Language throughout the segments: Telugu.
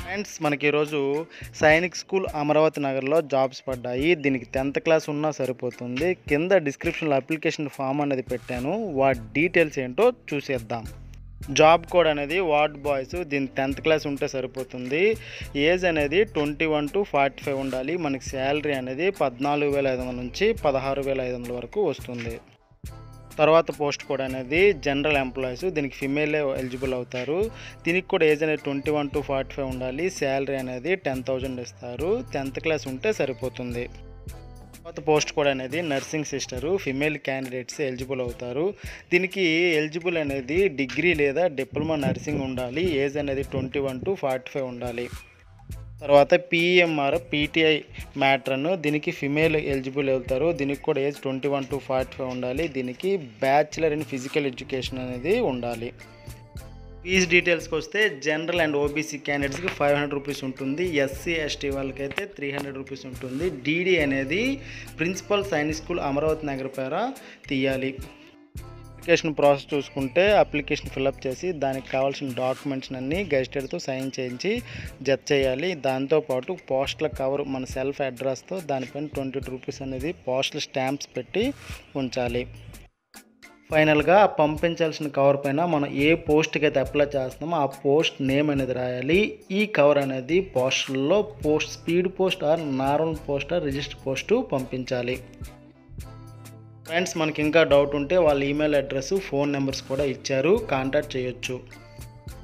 ఫ్రెండ్స్ మనకి ఈరోజు సైనిక్ స్కూల్ అమరావతి నగర్లో జాబ్స్ పడ్డాయి దీనికి టెన్త్ క్లాస్ ఉన్నా సరిపోతుంది కింద డిస్క్రిప్షన్లో అప్లికేషన్ ఫామ్ అనేది పెట్టాను వాటి డీటెయిల్స్ ఏంటో చూసేద్దాం జాబ్ కోడ్ అనేది వార్డ్ బాయ్స్ దీని టెన్త్ క్లాస్ ఉంటే సరిపోతుంది ఏజ్ అనేది twenty one to forty five ఉండాలి మనకి శాలరీ అనేది పద్నాలుగు వేల ఐదు వందల నుంచి పదహారు వేల ఐదు వందల వరకు వస్తుంది తర్వాత పోస్ట్ కోడ్ అనేది జనరల్ ఎంప్లాయీస్ దీనికి ఫిమేలే ఎలిజిబుల్ అవుతారు దీనికి కూడా ఏజ్ అనేది twenty one to forty five ఉండాలి శాలరీ అనేది టెన్ థౌజండ్ ఇస్తారు టెన్త్ క్లాస్ ఉంటే సరిపోతుంది తర్వాత పోస్ట్ కోడ్ అనేది nursing sister female candidates eligible అవుతారు దీనికి ఎలిజిబుల్ అనేది డిగ్రీ లేదా డిప్లొమా నర్సింగ్ ఉండాలి ఏజ్ అనేది twenty one to forty five ఉండాలి తర్వాత పిఎంఆర్ పీటీఐ మ్యాట్రన్ దీనికి ఫిమేల్ ఎలిజిబుల్ అవుతారు దీనికి కూడా age twenty one to forty five ఉండాలి దీనికి బ్యాచిలర్ ఇన్ ఫిజికల్ ఎడ్యుకేషన్ అనేది ఉండాలి ఫీజ్ డీటెయిల్స్కి వస్తే జనరల్ అండ్ ఓబీసీ క్యాండిడేట్స్కి ఫైవ్ హండ్రెడ్ రూపీస్ ఉంటుంది ఎస్సీ ఎస్టీ వాళ్ళకైతే త్రీ హండ్రెడ్ రూపీస్ ఉంటుంది డీడీ అనేది ప్రిన్సిపల్ సైనిక్ స్కూల్ అమరావతి నగర్ పేర తీయాలి అప్లికేషన్ ప్రాసెస్ చూసుకుంటే అప్లికేషన్ ఫిల్అప్ చేసి దానికి కావాల్సిన డాక్యుమెంట్స్ అన్నీ గెస్టెడ్తో సైన్ చేయించి జత చేయాలి దాంతోపాటు పోస్టల్ కవర్ మన సెల్ఫ్ అడ్రస్తో దానిపైన ట్వంటీ రూపీస్ అనేది పోస్టల్ స్టాంప్స్ పెట్టి ఉంచాలి ఫైనల్గా పంపించాల్సిన కవర్ పైన మనం ఏ పోస్ట్కి అయితే అప్లై చేస్తున్నామో ఆ పోస్ట్ నేమ్ అనేది రాయాలి ఈ కవర్ అనేది పోస్టల్లో post speed post or normal post or register post పంపించాలి ఫ్రెండ్స్ మనకి ఇంకా డౌట్ ఉంటే వాళ్ళ ఈమెయిల్ అడ్రస్ ఫోన్ నెంబర్స్ కూడా ఇచ్చారు కాంటాక్ట్ చేయొచ్చు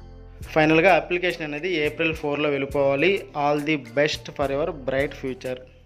ఫైనల్గా అప్లికేషన్ అనేది ఏప్రిల్ ఫోర్లో వెళ్ళిపోవాలి all the best for your bright future